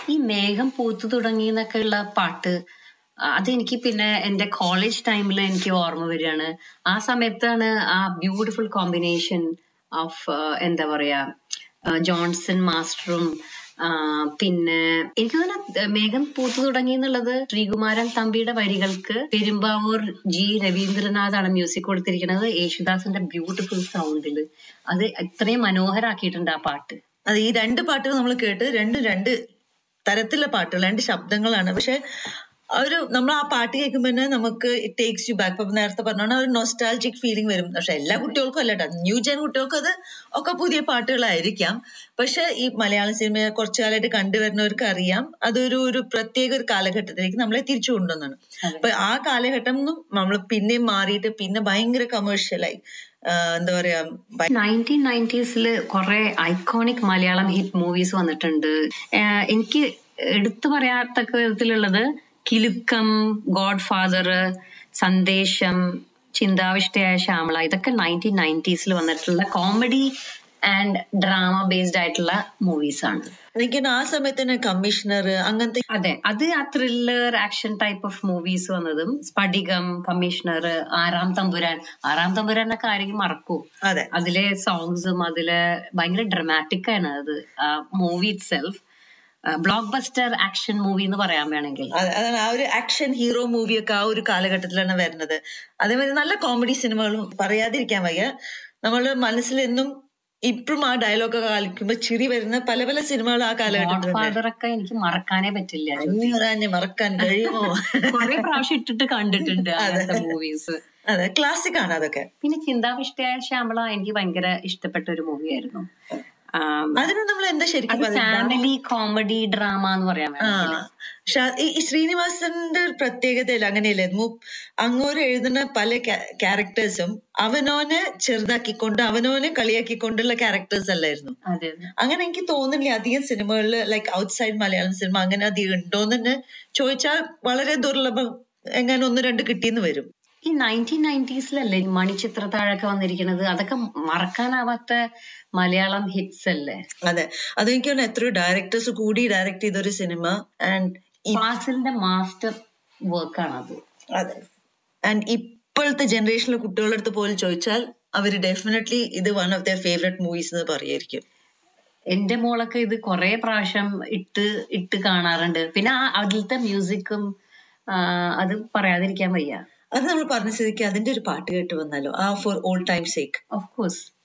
ഈ മേഘം പൂത്തു തുടങ്ങി എന്നൊക്കെ ഉള്ള പാട്ട് ആ, അതെനിക്ക് പിന്നെ എന്റെ കോളേജ് ടൈമിൽ എനിക്ക് ഓർമ്മ വരികയാണ് ആ സമയത്താണ് ആ ബ്യൂട്ടിഫുൾ കോമ്പിനേഷൻ ഓഫ് എന്താ പറയാ ആ, ജോൺസൺ മാസ്റ്ററും ആ, പിന്നെ എനിക്ക് തോന്നുന്നു മേഘം പൂത്തു തുടങ്ങി എന്നുള്ളത് ശ്രീകുമാരൻ തമ്പിയുടെ വരികൾക്ക് പെരുമ്പാവൂർ ജി രവീന്ദ്രനാഥാണ് മ്യൂസിക് കൊടുത്തിരിക്കുന്നത് യേശുദാസിന്റെ ബ്യൂട്ടിഫുൾ സൗണ്ടിൽ അത് ഇത്രയും മനോഹരാക്കിയിട്ടുണ്ട് ആ പാട്ട് അത് ഈ രണ്ട് പാട്ടുകൾ നമ്മൾ കേട്ട് രണ്ടും രണ്ട് തരത്തിലുള്ള പാട്ടുകൾ രണ്ട് ശബ്ദങ്ങളാണ് പക്ഷെ ഒരു നമ്മൾ ആ പാട്ട് കേൾക്കുമ്പോൾ തന്നെ നമുക്ക് ഇറ്റ് ടേക്സ് യു ബാക്ക് ഇപ്പൊ നേരത്തെ പറഞ്ഞോണ്ട് ഒരു നൊസ്റ്റാൾജിക് ഫീലിംഗ് വരും പക്ഷെ എല്ലാ കുട്ടികൾക്കും അല്ല കേട്ടോ ന്യൂ ജൻ കുട്ടികൾക്കും അത് ഒക്കെ പുതിയ പാട്ടുകളായിരിക്കാം പക്ഷെ ഈ മലയാള സിനിമയെ കുറച്ചു കാലമായിട്ട് കണ്ടുവരുന്നവർക്ക് അറിയാം അതൊരു ഒരു പ്രത്യേക ഒരു കാലഘട്ടത്തിലേക്ക് നമ്മളെ തിരിച്ചു കൊണ്ടുവന്നാണ് അപ്പൊ ആ കാലഘട്ടം നമ്മൾ പിന്നെയും മാറിയിട്ട് പിന്നെ ഭയങ്കര കമേഴ്ഷ്യലായി എന്താ പറയാ ഭയ- നയൻറ്റീൻ നയൻറ്റീസില് കുറെ ഐക്കോണിക് മലയാളം ഹിറ്റ് മൂവീസ് വന്നിട്ടുണ്ട് ആഹ് എനിക്ക് എടുത്തു പറയാത്തക്ക വിധത്തിലുള്ളത് കിലുക്കം ഗോഡ് ഫാദർ സന്ദേശം ചിന്താവിഷ്ടയായ ശ്യാമള ഇതൊക്കെ നയൻറ്റീൻ നയൻറ്റീസിൽ വന്നിട്ടുള്ള കോമഡി ആൻഡ് ഡ്രാമ ബേസ്ഡ് ആയിട്ടുള്ള മൂവീസ് ആണ് എനിക്ക് ആ സമയത്ത് തന്നെ കമ്മീഷണർ അങ്ങനത്തെ അതെ അത് ആ thriller action type of movies വന്നതും സ്ഫടികം കമ്മീഷണർ ആറാം തമ്പുരാൻ ആറാം തമ്പുരാനൊക്കെ ആരെങ്കിലും മറക്കൂ അതെ അതിലെ സോങ്സും അതിലെ ഭയങ്കര ഡ്രമാറ്റിക് ആണ് അത് movie itself blockbuster action movie എന്ന് പറയാൻ വേണമെങ്കിൽ അതെ, അതാണ് ആ ഒരു ആക്ഷൻ ഹീറോ മൂവിയൊക്കെ ആ ഒരു കാലഘട്ടത്തിലാണ് വരുന്നത് അതേമാതിരി നല്ല കോമഡി സിനിമകളും പറയാതിരിക്കാൻ വയ്യ നമ്മളുടെ മനസ്സിൽ എന്നും ഇപ്പോഴും ആ ഡയലോഗ് കളിക്കുമ്പോ ചിരി വരുന്ന പല പല സിനിമകൾ ആ ഗോഡ് കാലഘട്ടത്തിൽ ഫാദർ ഒക്കെ എനിക്ക് മറക്കാനേ പറ്റില്ല അഞ്ഞൂറാഞ്ഞ് മറക്കാൻ കഴിയുമോ കുറെ പ്രാവശ്യം ഇട്ടിട്ട് കണ്ടിട്ടുണ്ട് അങ്ങനത്തെ മൂവീസ് അതെ ക്ലാസിക് ആണ് അതൊക്കെ പിന്നെ ചിന്താവിഷ്ടയായ ശ്യാമള എനിക്ക് ഭയങ്കര ഇഷ്ടപ്പെട്ട ഒരു മൂവിയായിരുന്നു അതിന് നമ്മൾ എന്താ ശരിക്കും അത് ഫാമിലി കോമഡി ഡ്രാമ എന്ന് പറയാൻ ആ വേണമെങ്കിൽ ഷാ- ഈ ഈ ശ്രീനിവാസന്റെ ഒരു പ്രത്യേകതയില്ല അങ്ങനെയല്ലേ മൂ- അങ്ങോര് എഴുതുന്ന പല ക്യാരക്ടേഴ്സും അവനോനെ ചെറുതാക്കിക്കൊണ്ട് അവനോനെ കളിയാക്കിക്കൊണ്ടുള്ള ക്യാരക്ടേഴ്സ് അല്ലായിരുന്നു അതെ അതെ അങ്ങനെ എനിക്ക് തോന്നുന്നില്ല അധികം സിനിമകളിൽ ലൈക്ക് ഔട്ട്സൈഡ് മലയാളം സിനിമ അങ്ങനെ അധികം ഉണ്ടോന്ന് തന്നെ ചോദിച്ചാൽ വളരെ ദുർലഭം എങ്ങനെ ഒന്ന് രണ്ട് കിട്ടിയെന്ന് വരും ഈ നയൻറ്റീൻ നയൻറ്റീസിലല്ലേ മണിച്ചിത്രത്താഴൊക്കെ വന്നിരിക്കുന്നത് അതൊക്കെ മറക്കാനാവാത്ത മലയാളം ഹിറ്റ്സ് അല്ലേ അതെ അതെനിക്ക് തോന്നുന്നു എത്രയോ ഡയറക്ടേഴ്സ് കൂടി ഡയറക്ട് ചെയ്ത ഒരു സിനിമ ആൻഡ് ഫാസിലിന്റെ മാസ്റ്റർ വർക്കാണ് അത് അതെ ആൻഡ് ഇപ്പോഴത്തെ ജനറേഷനിലെ കുട്ടികളുടെ അടുത്ത് പോലും ചോദിച്ചാൽ അവർ ഡെഫിനറ്റ്ലി ഇത് one of their favourite movies എന്ന് പറയായിരിക്കും എന്റെ മോളൊക്കെ ഇത് കുറെ പ്രാവശ്യം ഇട്ട് ഇട്ട് കാണാറുണ്ട് പിന്നെ ആ അതിലത്തെ മ്യൂസിക്കും അത് പറയാതിരിക്കാൻ വയ്യ അത് നമ്മൾ പറഞ്ഞ സ്ഥിതിക്ക് അതിന്റെ ഒരു പാട്ട് കേട്ട് വന്നാലോ ആ for all time sake of course